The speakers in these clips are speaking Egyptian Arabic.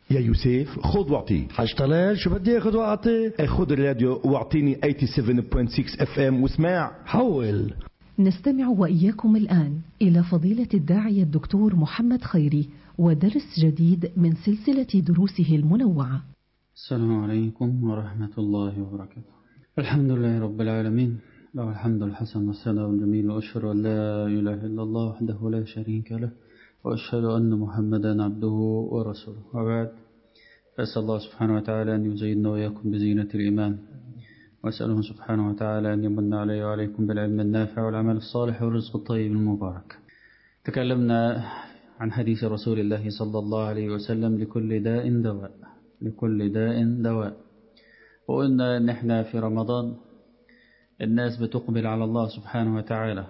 يا يوسف خذ واعطي حاشتغل شو بدي اخذ واعطي خذ الراديو واعطيني 87.6 اف ام واسمع حول نستمع وإياكم الآن إلى فضيلة الداعية الدكتور محمد خيري ودرس جديد من سلسلة دروسه المنوعة السلام عليكم ورحمة الله وبركاته الحمد لله رب العالمين له الحمد الحسن والثناء الجميل وأشهد أن لا إله إلا الله وحده لا شريك له وأشهد أن محمدا عبده ورسوله وبعد فأسأل الله سبحانه وتعالى أن يزيدنا وإياكم بزينة الإيمان وأسأله سبحانه وتعالى أن يمن علي وعليكم بالعلم النافع والعمل الصالح والرزق الطيب المبارك تكلمنا عن حديث رسول الله صلى الله عليه وسلم لكل داء دواء لكل داء دواء وقلنا أن احنا في رمضان الناس بتقبل على الله سبحانه وتعالى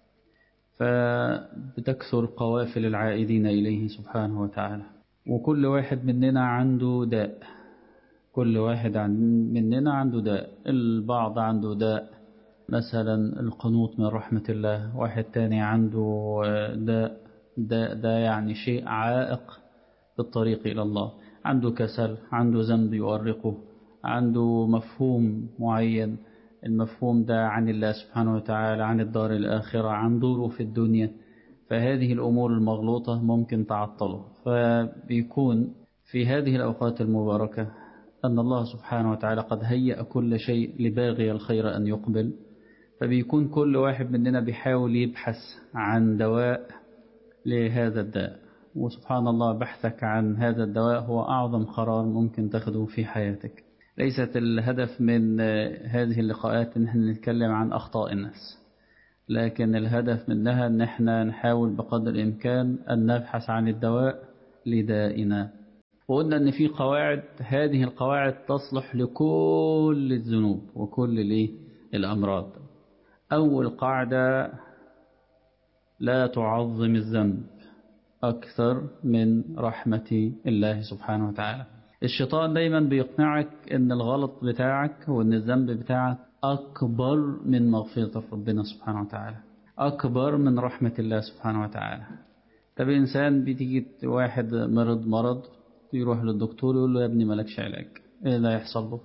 فبتكثر قوافل العائدين إليه سبحانه وتعالى وكل واحد مننا عنده داء كل واحد مننا عنده داء البعض عنده داء مثلا القنوط من رحمة الله واحد تاني عنده داء داء ده يعني شيء عائق بالطريق إلى الله عنده كسل عنده ذنب يؤرقه عنده مفهوم معين المفهوم ده عن الله سبحانه وتعالى عن الدار الآخرة عن دوره في الدنيا فهذه الأمور المغلوطة ممكن تعطله فبيكون في هذه الأوقات المباركة أن الله سبحانه وتعالى قد هيأ كل شيء لباغي الخير أن يقبل فبيكون كل واحد مننا بيحاول يبحث عن دواء لهذا الداء وسبحان الله بحثك عن هذا الدواء هو أعظم قرار ممكن تاخده في حياتك ليست الهدف من هذه اللقاءات ان احنا نتكلم عن أخطاء الناس لكن الهدف منها ان احنا نحاول بقدر الإمكان أن نبحث عن الدواء لدائنا وقلنا ان في قواعد هذه القواعد تصلح لكل الذنوب وكل الأمراض أول قاعدة لا تعظم الذنب أكثر من رحمة الله سبحانه وتعالى الشيطان دايما بيقنعك ان الغلط بتاعك وان الذنب بتاعك أكبر من مغفرة ربنا سبحانه وتعالى أكبر من رحمة الله سبحانه وتعالى طب إنسان بتيجي واحد مرض مرض يروح للدكتور يقول له يا ابني مالكش علاج إيه اللي هيحصل له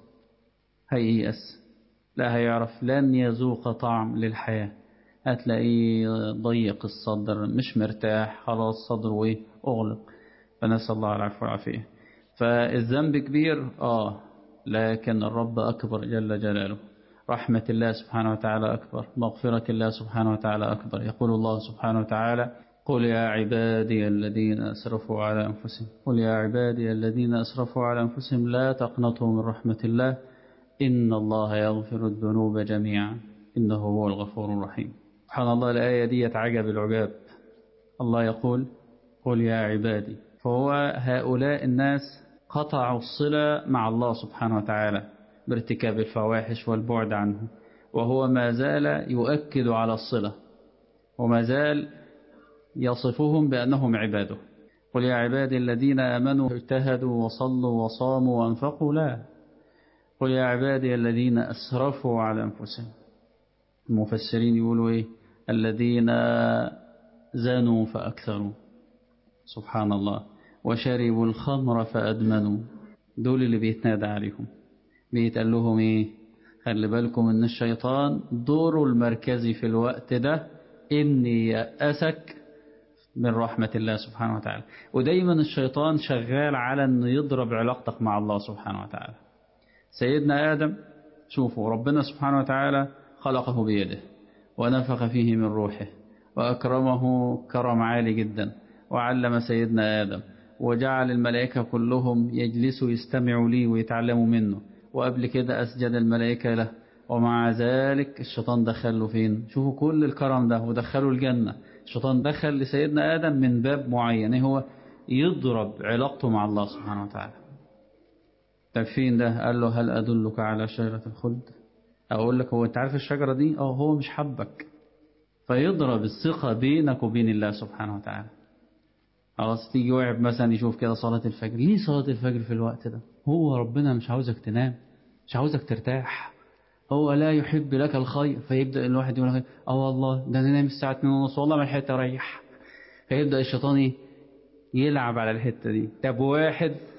هييأس لا هيعرف لن يذوق طعم للحياة هتلاقيه ضيق الصدر مش مرتاح خلاص صدره ايه أغلق فنسأل الله العفو والعافية فالذنب كبير آه لكن الرب أكبر جل جلاله رحمة الله سبحانه وتعالى أكبر مغفرة الله سبحانه وتعالى أكبر يقول الله سبحانه وتعالى قل يا عبادي الذين أسرفوا على أنفسهم قل يا عبادي الذين أسرفوا على أنفسهم لا تقنطوا من رحمة الله إن الله يغفر الذنوب جميعا إنه هو الغفور الرحيم سبحان الله الآية دي عجب العجاب الله يقول قل يا عبادي فهو هؤلاء الناس قطعوا الصلة مع الله سبحانه وتعالى بارتكاب الفواحش والبعد عنه وهو ما زال يؤكد على الصلة وما زال يصفهم بأنهم عباده قل يا عبادي الذين آمنوا اجتهدوا وصلوا وصاموا وأنفقوا لا قل يا عبادي الذين أسرفوا على أنفسهم المفسرين يقولوا إيه الذين زانوا فأكثروا سبحان الله وشربوا الخمر فأدمنوا دول اللي بيتنادى عليهم بيتقال لهم إيه خلي بالكم إن الشيطان دوره المركزي في الوقت ده إني يأسك من رحمة الله سبحانه وتعالى ودايما الشيطان شغال على أنه يضرب علاقتك مع الله سبحانه وتعالى سيدنا آدم شوفوا ربنا سبحانه وتعالى خلقه بيده ونفخ فيه من روحه وأكرمه كرم عالي جدا وعلم سيدنا آدم وجعل الملائكة كلهم يجلسوا يستمعوا لي ويتعلموا منه وقبل كده أسجد الملائكة له ومع ذلك الشيطان دخله فين شوفوا كل الكرم ده ودخله الجنة الشيطان دخل لسيدنا آدم من باب معين هو يضرب علاقته مع الله سبحانه وتعالى طب فين ده قال له هل أدلك على شجرة الخلد أقول لك هو أنت عارف الشجرة دي اه هو مش حبك فيضرب الثقة بينك وبين الله سبحانه وتعالى خلاص تيجي واحد مثلا يشوف كده صلاة الفجر ليه صلاة الفجر في الوقت ده هو ربنا مش عاوزك تنام مش عاوزك ترتاح هو لا يحب لك الخير فيبدأ الواحد يقول اه والله ده انا نايم الساعة 2 ونص والله ما لحقت اريح فيبدأ الشيطان يلعب على الحتة دي طب واحد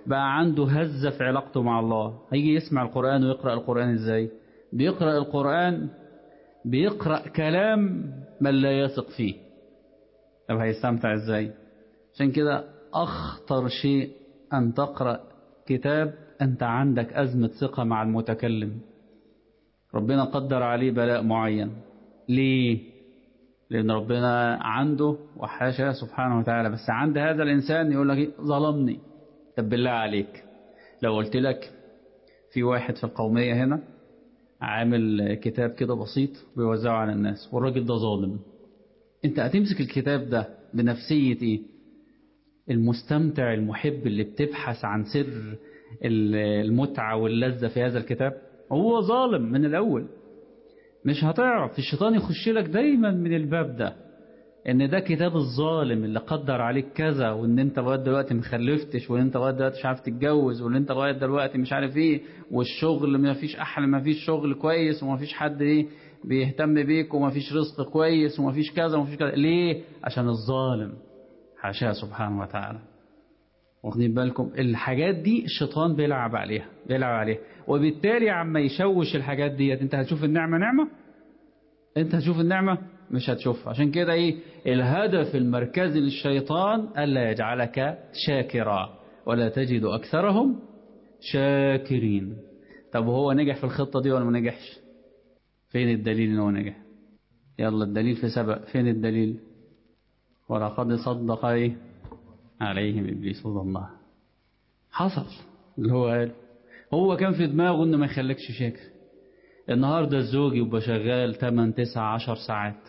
بقى عنده هزة في علاقته مع الله هيجي يسمع القرآن ويقرأ القرآن ازاي بيقرأ القرآن بيقرأ كلام من لا يثق فيه طب هيستمتع ازاي عشان كده أخطر شيء أن تقرأ كتاب أنت عندك أزمة ثقة مع المتكلم ربنا قدر عليه بلاء معين ليه لأن ربنا عنده وحاشا سبحانه وتعالى بس عند هذا الإنسان يقول لك ظلمني طب بالله عليك لو قلت لك في واحد في القومية هنا عامل كتاب كده بسيط بيوزعه على الناس والراجل ده ظالم انت هتمسك الكتاب ده بنفسية ايه المستمتع المحب اللي بتبحث عن سر المتعة واللذة في هذا الكتاب هو ظالم من الأول مش هتعرف الشيطان يخش لك دايما من الباب ده ان ده كتاب الظالم اللي قدر عليك كذا وان انت لغايه دلوقتي مخلفتش وان انت لغايه دلوقتي مش عارف تتجوز وان انت لغايه دلوقتي مش عارف ايه والشغل ما فيش احلى ما فيش شغل كويس وما فيش حد ايه بيهتم بيك وما فيش رزق كويس وما فيش كذا وما فيش كذا ليه عشان الظالم حاشاه سبحانه وتعالى واخدين بالكم الحاجات دي الشيطان بيلعب عليها بيلعب عليها وبالتالي عما يشوش الحاجات ديت انت هتشوف النعمه نعمه انت هتشوف النعمه مش هتشوفها عشان كده ايه الهدف المركزي للشيطان الا يجعلك شاكرا ولا تجد اكثرهم شاكرين طب هو نجح في الخطه دي ولا ما نجحش فين الدليل ان هو نجح يلا الدليل في سبق فين الدليل ولقد صدق ايه عليهم ابليس ظنها حصل اللي هو قال هو كان في دماغه انه ما يخليكش شاكر النهارده الزوج يبقى شغال 8 9 10 ساعات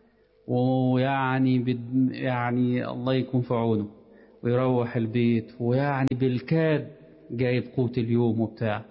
ويعني بد يعني الله يكون في عونه ويروح البيت ويعني بالكاد جايب قوت اليوم وبتاع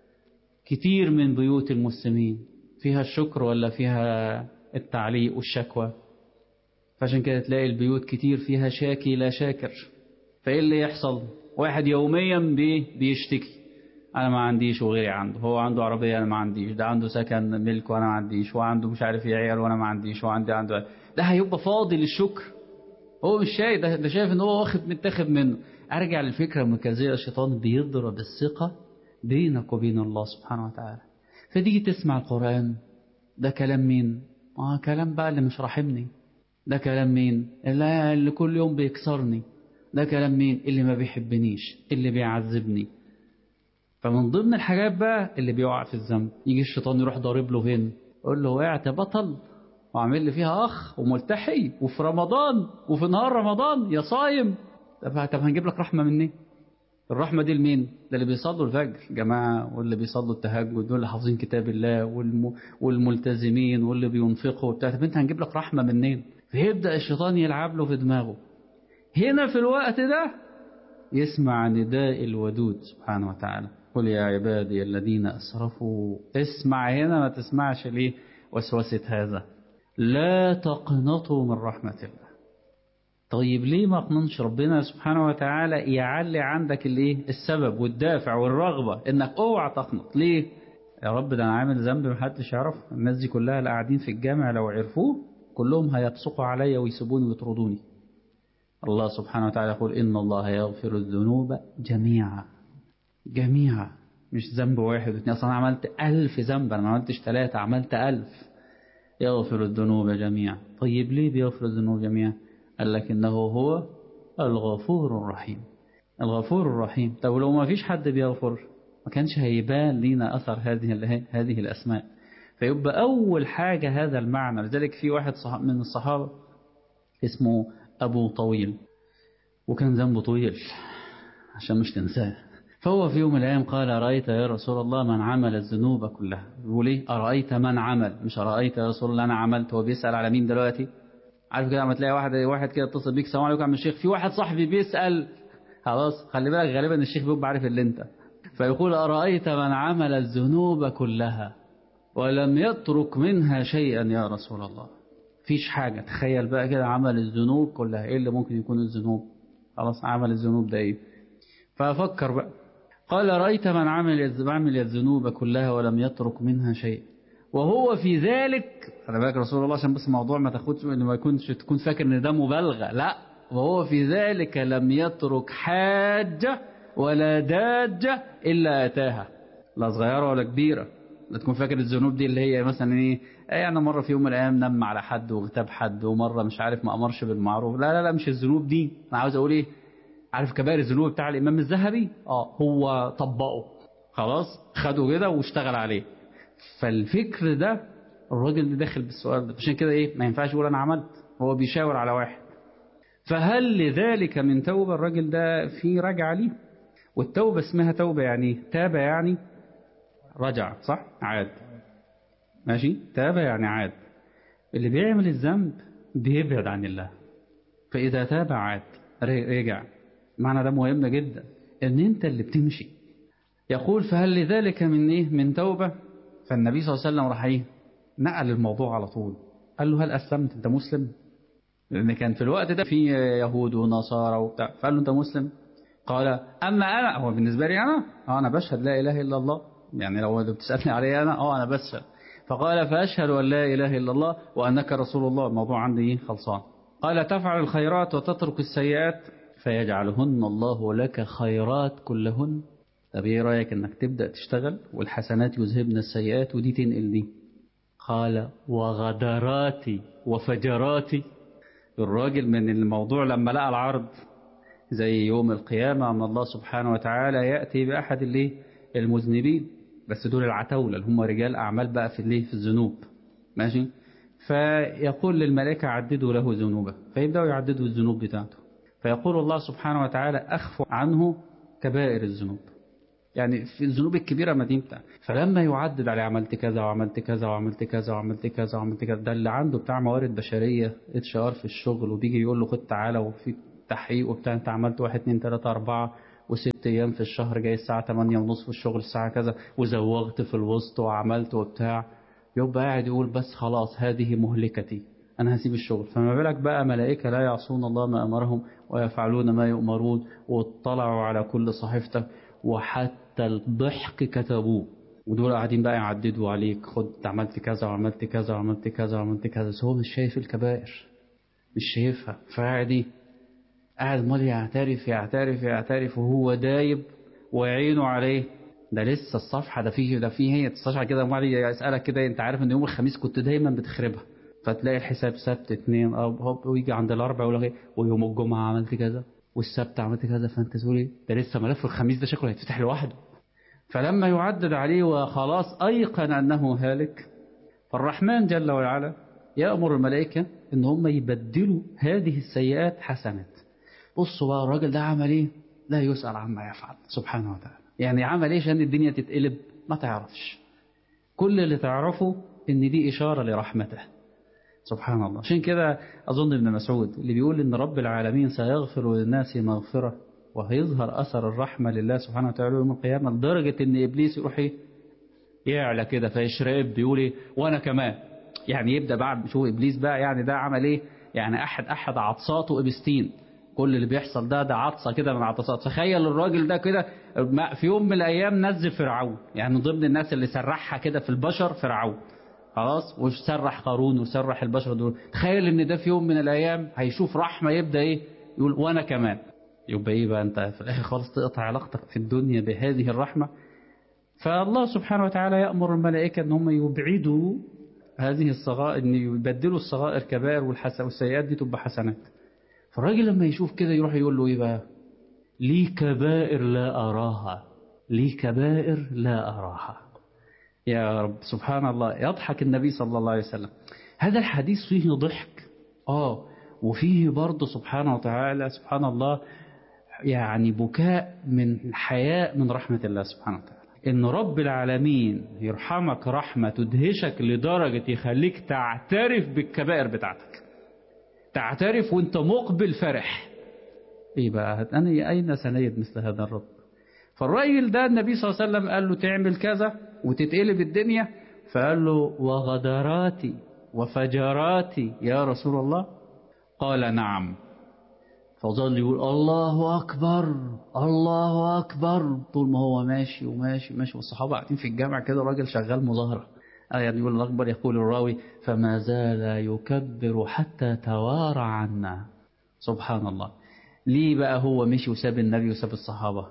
كتير من بيوت المسلمين فيها الشكر ولا فيها التعليق والشكوى فعشان كده تلاقي البيوت كتير فيها شاكي لا شاكر فايه اللي يحصل واحد يوميا بي بيشتكي انا ما عنديش وغيري عنده هو عنده عربيه انا ما عنديش ده عنده سكن ملك وانا ما عنديش وعنده مش عارف ايه عيال وانا ما عنديش وعندي عنده ده هيبقى فاضي للشكر هو مش شايف ده, ده شايف ان هو واخد متاخد منه ارجع للفكره المركزيه الشيطان بيضرب الثقه بينك وبين الله سبحانه وتعالى فتيجي تسمع القران ده كلام مين اه كلام بقى اللي مش راحمني ده كلام مين اللي, اللي كل يوم بيكسرني ده كلام مين اللي ما بيحبنيش اللي بيعذبني فمن ضمن الحاجات بقى اللي بيقع في الذنب يجي الشيطان يروح ضارب له فين يقول له وقعت بطل وعامل لي فيها اخ وملتحي وفي رمضان وفي نهار رمضان يا صايم طب طب هنجيب لك رحمه منين الرحمه دي لمين ده اللي بيصلوا الفجر جماعه واللي بيصلوا التهجد واللي حافظين كتاب الله والم... والملتزمين واللي بينفقوا وبتاع طب انت هنجيب لك رحمه منين فيبدا الشيطان يلعب له في دماغه هنا في الوقت ده يسمع نداء الودود سبحانه وتعالى قل يا عبادي الذين أسرفوا اسمع هنا ما تسمعش ليه وسوسة هذا لا تقنطوا من رحمة الله طيب ليه ما قننش ربنا سبحانه وتعالى يعلي عندك الايه السبب والدافع والرغبة انك اوعى تقنط ليه يا رب ده انا عامل ذنب محدش يعرف الناس دي كلها اللي قاعدين في الجامع لو عرفوه كلهم هيبصقوا عليا ويسيبوني ويطردوني الله سبحانه وتعالى يقول إن الله يغفر الذنوب جميعا جميعا مش ذنب واحد واثنين أصلا أنا عملت ألف ذنب أنا ما عملتش ثلاثة عملت ألف يغفر الذنوب جميعا طيب ليه بيغفر الذنوب جميعا قال لك إنه هو الغفور الرحيم الغفور الرحيم طب لو ما فيش حد بيغفر ما كانش هيبان لينا أثر هذه هذه الأسماء فيبقى أول حاجة هذا المعنى لذلك في واحد من الصحابة اسمه أبو طويل وكان ذنبه طويل عشان مش تنساه فهو في يوم من الأيام قال أرأيت يا رسول الله من عمل الذنوب كلها بيقول إيه أرأيت من عمل مش أرأيت يا رسول الله أنا عملت هو بيسأل على مين دلوقتي عارف كده لما تلاقي واحد واحد كده اتصل بيك السلام عليكم يا عم الشيخ في واحد صاحبي بيسأل خلاص خلي بالك غالبا الشيخ بيبقى عارف اللي انت فيقول أرأيت من عمل الذنوب كلها ولم يترك منها شيئا يا رسول الله فيش حاجة تخيل بقى كده عمل الذنوب كلها ايه اللي ممكن يكون الذنوب خلاص عمل الذنوب ده ايه ففكر بقى قال رأيت من عمل عمل الذنوب كلها ولم يترك منها شيء وهو في ذلك خلي بالك رسول الله عشان بس الموضوع ما تاخدش ان ما يكونش تكون فاكر ان ده مبالغه لا وهو في ذلك لم يترك حاجه ولا داجة إلا أتاها لا صغيرة ولا كبيرة لا تكون فاكر الذنوب دي اللي هي مثلا ايه يعني مرة في يوم من الأيام نم على حد واغتاب حد ومرة مش عارف ما أمرش بالمعروف لا لا لا مش الذنوب دي أنا عاوز أقول إيه عارف كبائر الذنوب بتاع الإمام الذهبي اه هو طبقه خلاص خده كده واشتغل عليه فالفكر ده الراجل اللي داخل بالسؤال ده عشان كده ايه ما ينفعش يقول انا عملت هو بيشاور على واحد فهل لذلك من توبة الراجل ده في رجع ليه والتوبة اسمها توبة يعني تاب يعني رجع صح عاد ماشي تاب يعني عاد اللي بيعمل الذنب بيبعد عن الله فإذا تاب عاد رجع معنى ده مهم جدا ان انت اللي بتمشي يقول فهل لذلك من ايه من توبة فالنبي صلى الله عليه وسلم راح ايه نقل الموضوع على طول قال له هل أسلمت أنت مسلم لأن كان في الوقت ده في يهود ونصارى وبتاع فقال له أنت مسلم قال أما أنا هو بالنسبة لي أنا أه أنا بشهد لا إله إلا الله يعني لو بتسألني عليه أنا أه أنا بشهد فقال فأشهد أن لا إله إلا الله وأنك رسول الله الموضوع عندي خلصان قال تفعل الخيرات وتترك السيئات فيجعلهن الله لك خيرات كلهن طب ايه رأيك انك تبدأ تشتغل والحسنات يذهبن السيئات ودي تنقل دي قال وغدراتي وفجراتي الراجل من الموضوع لما لقى العرض زي يوم القيامة أن الله سبحانه وتعالى يأتي بأحد اللي المذنبين بس دول العتاولة اللي هم رجال أعمال بقى في اللي في الذنوب ماشي فيقول للملائكة عددوا له ذنوبه فيبدأوا يعددوا الذنوب بتاعته فيقول الله سبحانه وتعالى أخفوا عنه كبائر الذنوب يعني في الذنوب الكبيرة مدينته فلما يعدد عليه عملت كذا وعملت كذا وعملت كذا وعملت كذا وعملت كذا ده اللي عنده بتاع موارد بشرية اتش ار في الشغل وبيجي يقول له خد تعالى وفي تحقيق وبتاع انت عملت واحد اتنين تلاتة أربعة وست أيام في الشهر جاي الساعة تمانية ونص في الشغل الساعة كذا وزوغت في الوسط وعملت وبتاع يبقى قاعد يقول بس خلاص هذه مهلكتي أنا هسيب الشغل فما بالك بقى ملائكة لا يعصون الله ما أمرهم ويفعلون ما يؤمرون واطلعوا على كل صحيفتك وحتى الضحك كتبوه ودول قاعدين بقى يعددوا عليك خد عملت كذا وعملت كذا وعملت كذا وعملت كذا بس هو مش شايف الكبائر مش شايفها فقاعد ايه قاعد مال يعترف يعترف يعترف وهو دايب وعينه عليه ده لسه الصفحة ده فيه ده فيه هي الصفحة كده وبعد يسألك كده انت عارف ان يوم الخميس كنت دايما بتخربها فتلاقي الحساب سبت اتنين اب هوب ويجي عند الاربع يقول لك ويوم الجمعة عملت كذا والسبت عملت كذا فانت تقول ايه ده لسه ملف الخميس ده شكله هيتفتح لوحده فلما يعدد عليه وخلاص ايقن انه هالك فالرحمن جل وعلا يأمر الملائكة ان هم يبدلوا هذه السيئات حسنات بصوا بقى الراجل ده عمل ايه لا يسأل عما يفعل سبحانه وتعالى يعني عمل ايه عشان الدنيا تتقلب ما تعرفش كل اللي تعرفه ان دي اشارة لرحمته سبحان الله عشان كده أظن ابن مسعود اللي بيقول إن رب العالمين سيغفر للناس مغفرة وهيظهر أثر الرحمة لله سبحانه وتعالى يوم القيامة لدرجة إن إبليس يروح إيه يعلى كده فيشرب بيقول إيه وأنا كمان يعني يبدأ بعد شوف إبليس بقى يعني ده عمل إيه يعني أحد أحد عطساته إبستين كل اللي بيحصل ده ده عطسة كده من عطسات تخيل الراجل ده كده في يوم من الأيام نزل فرعون يعني من ضمن الناس اللي سرحها كده في البشر فرعون خلاص وسرح قارون وسرح البشر دول تخيل ان ده في يوم من الايام هيشوف رحمه يبدا ايه يقول وانا كمان يبقى ايه بقى انت في الاخر خالص تقطع علاقتك في الدنيا بهذه الرحمه فالله سبحانه وتعالى يامر الملائكه ان هم يبعدوا هذه الصغائر ان يبدلوا الصغائر كبائر والحسن والسيئات دي تبقى حسنات فالراجل لما يشوف كده يروح يقول له ايه بقى لي كبائر لا اراها لي كبائر لا اراها يا رب سبحان الله يضحك النبي صلى الله عليه وسلم هذا الحديث فيه ضحك آه وفيه برضه سبحانه وتعالى سبحان الله يعني بكاء من حياء من رحمة الله سبحانه وتعالى إن رب العالمين يرحمك رحمة تدهشك لدرجة يخليك تعترف بالكبائر بتاعتك تعترف وانت مقبل فرح ايه بقى أنا أين سنيد مثل هذا الرب فالراجل ده النبي صلى الله عليه وسلم قال له تعمل كذا وتتقلب الدنيا فقال له وغدراتي وفجراتي يا رسول الله قال نعم فظل يقول الله أكبر الله أكبر طول ما هو ماشي وماشي ماشي والصحابة قاعدين في الجامع كده راجل شغال مظاهرة آه يعني يقول الأكبر يقول الراوي فما زال يكبر حتى توارى عنا سبحان الله ليه بقى هو مشي وساب النبي وساب الصحابة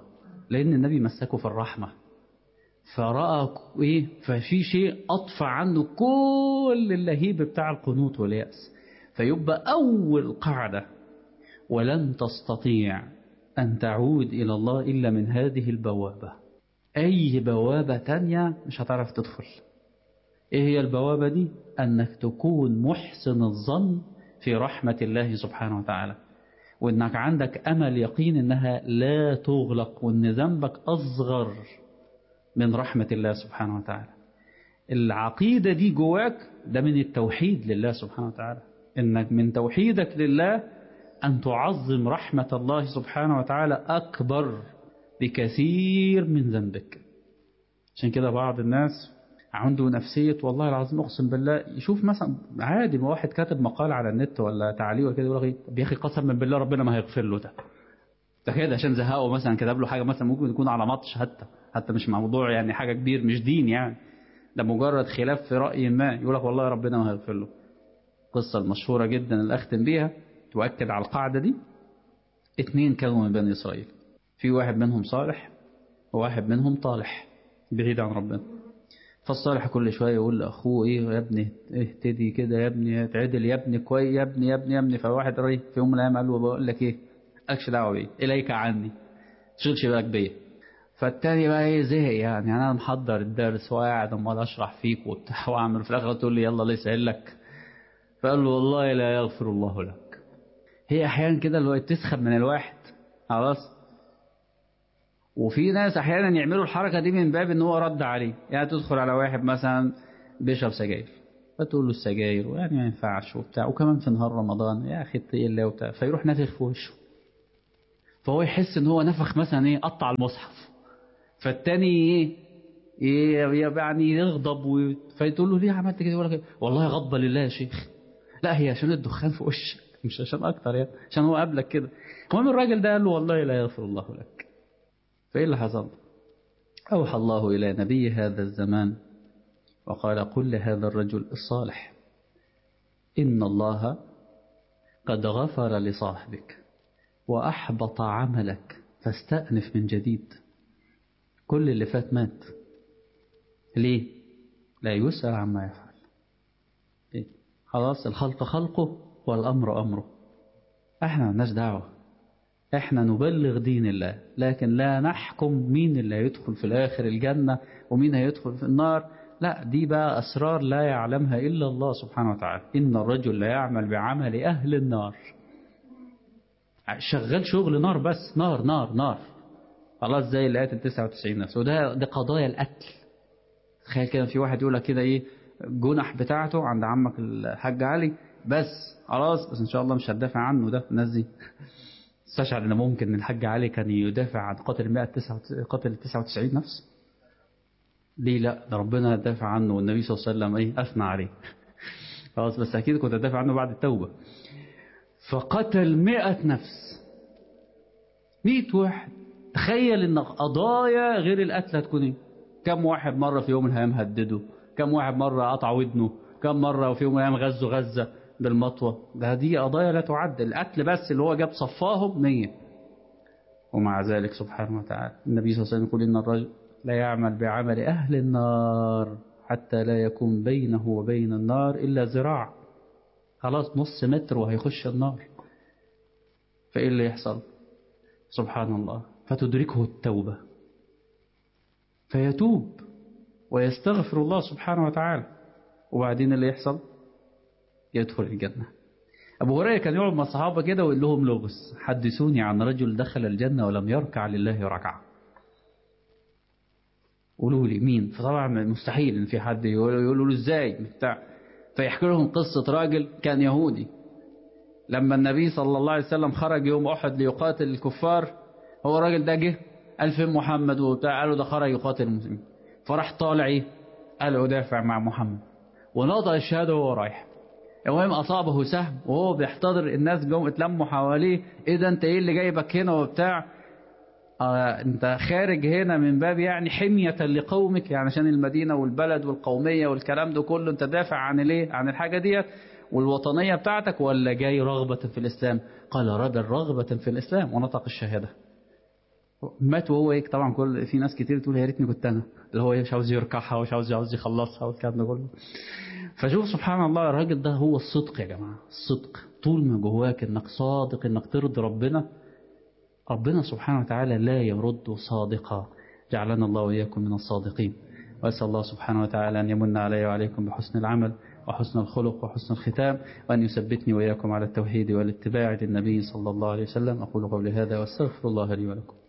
لأن النبي مسكه في الرحمة فرأى إيه ففي شيء أطفى عنه كل اللهيب بتاع القنوط واليأس فيبقى أول قاعدة ولن تستطيع أن تعود إلى الله إلا من هذه البوابة أي بوابة تانية مش هتعرف تدخل إيه هي البوابة دي أنك تكون محسن الظن في رحمة الله سبحانه وتعالى وإنك عندك أمل يقين إنها لا تغلق وإن ذنبك أصغر من رحمة الله سبحانه وتعالى العقيدة دي جواك ده من التوحيد لله سبحانه وتعالى إنك من توحيدك لله أن تعظم رحمة الله سبحانه وتعالى أكبر بكثير من ذنبك عشان كده بعض الناس عنده نفسية والله العظيم أقسم بالله يشوف مثلا عادي ما واحد كاتب مقال على النت ولا تعليق ولا كده يقول لك يا أخي قسما بالله ربنا ما هيغفر له ده ده كده عشان زهقه مثلا كتب له حاجة مثلا ممكن يكون على ماتش حتى حتى مش موضوع يعني حاجة كبير مش دين يعني ده مجرد خلاف في رأي ما يقول لك والله ربنا ما هيغفر له القصة المشهورة جدا اللي أختم بيها تؤكد على القاعدة دي اتنين كانوا من بني إسرائيل في واحد منهم صالح وواحد منهم طالح بعيد عن ربنا فالصالح كل شوية يقول لأخوه إيه يا ابني اهتدي كده يا ابني اتعدل يا ابني كويس يا ابني يا ابني يا ابني فواحد رأي في يوم من الأيام قال له بقول لك إيه أكش دعوة بيه إليك عني تشغلش بالك بيا فالتاني بقى ايه زهق يعني انا محضر الدرس وقاعد امال اشرح فيك وبتاع واعمل في الاخر تقول لي يلا الله يسهل لك فقال له والله لا يغفر الله لك هي احيانا كده اللي هو تسخن من الواحد خلاص وفي ناس احيانا يعملوا الحركه دي من باب ان هو رد عليه يعني تدخل على واحد مثلا بيشرب سجاير فتقول له السجاير ويعني ما ينفعش وبتاع وكمان في نهار رمضان يا اخي اتقي الله وبتاع فيروح نافخ في وشه فهو يحس ان هو نفخ مثلا ايه قطع المصحف فالتاني ايه ايه يعني يغضب و... فيقول له ليه عملت كده يقول لك والله غضب لله يا شيخ لا هي عشان الدخان في وشك مش عشان اكتر يعني عشان هو قبلك كده المهم الراجل ده قال له والله لا يغفر الله لك فايه اللي حصل اوحى الله الى نبي هذا الزمان وقال قل لهذا الرجل الصالح ان الله قد غفر لصاحبك واحبط عملك فاستأنف من جديد كل اللي فات مات ليه لا يسأل عما يفعل إيه؟ خلاص الخلق خلقه والأمر أمره احنا مالناش دعوة احنا نبلغ دين الله لكن لا نحكم مين اللي هيدخل في الآخر الجنة ومين هيدخل في النار لا دي بقى أسرار لا يعلمها إلا الله سبحانه وتعالى إن الرجل لا يعمل بعمل أهل النار شغال شغل نار بس نار نار نار خلاص زي الآيات ال 99 نفسه وده ده قضايا القتل تخيل كده في واحد يقول لك كده ايه جنح بتاعته عند عمك الحاج علي بس خلاص بس ان شاء الله مش هتدافع عنه ده الناس دي استشعر ان ممكن الحاج علي كان يدافع عن قاتل 100 قاتل 99 نفس ليه لا ده ربنا يدافع عنه والنبي صلى الله عليه وسلم ايه اثنى عليه خلاص بس اكيد كنت هدافع عنه بعد التوبه فقتل 100 نفس 100 واحد تخيل ان قضايا غير القتل هتكون ايه كم واحد مرة في يوم من الأيام هدده كم واحد مرة قطع ودنه كم مرة في يوم من الأيام غزوا غزة بالمطوة ده دي قضايا لا تعد القتل بس اللي هو جاب صفاهم مية ومع ذلك سبحانه وتعالى النبي صلى الله عليه وسلم يقول إن الرجل لا يعمل بعمل أهل النار حتى لا يكون بينه وبين النار إلا ذراع خلاص نص متر وهيخش النار فإيه اللي يحصل سبحان الله فتدركه التوبة فيتوب ويستغفر الله سبحانه وتعالى وبعدين اللي يحصل يدخل الجنة أبو هريرة كان يقعد مع الصحابة كده ويقول لهم لغز حدثوني عن رجل دخل الجنة ولم يركع لله ركعة قولوا لي مين فطبعا مستحيل ان في حد يقول له ازاي بتاع فيحكي لهم قصة راجل كان يهودي لما النبي صلى الله عليه وسلم خرج يوم أحد ليقاتل الكفار هو الراجل ده جه قال فين محمد وبتاع قالوا ده خرج يقاتل المسلمين فراح طالع ايه قال ادافع مع محمد ونطق الشهاده وهو رايح المهم اصابه سهم وهو بيحتضر الناس جم اتلموا حواليه ايه ده انت ايه اللي جايبك هنا وبتاع آه انت خارج هنا من باب يعني حمية لقومك يعني عشان المدينة والبلد والقومية والكلام ده كله انت دافع عن الايه عن الحاجة ديت والوطنية بتاعتك ولا جاي رغبة في الإسلام قال رجل رغبة في الإسلام ونطق الشهادة مات وهو ايه طبعا كل في ناس كتير تقول يا ريتني كنت انا اللي هو إيه مش عاوز يركعها ومش عاوز عاوز يخلصها والكلام ده كله فشوف سبحان الله الراجل ده هو الصدق يا جماعه الصدق طول ما جواك انك صادق انك ترضي ربنا ربنا سبحانه وتعالى لا يرد صادقا جعلنا الله وإياكم من الصادقين وأسأل الله سبحانه وتعالى أن يمن علي وعليكم بحسن العمل وحسن الخلق وحسن الختام وأن يثبتني وإياكم على التوحيد والاتباع للنبي صلى الله عليه وسلم أقول قولي هذا واستغفر الله لي ولكم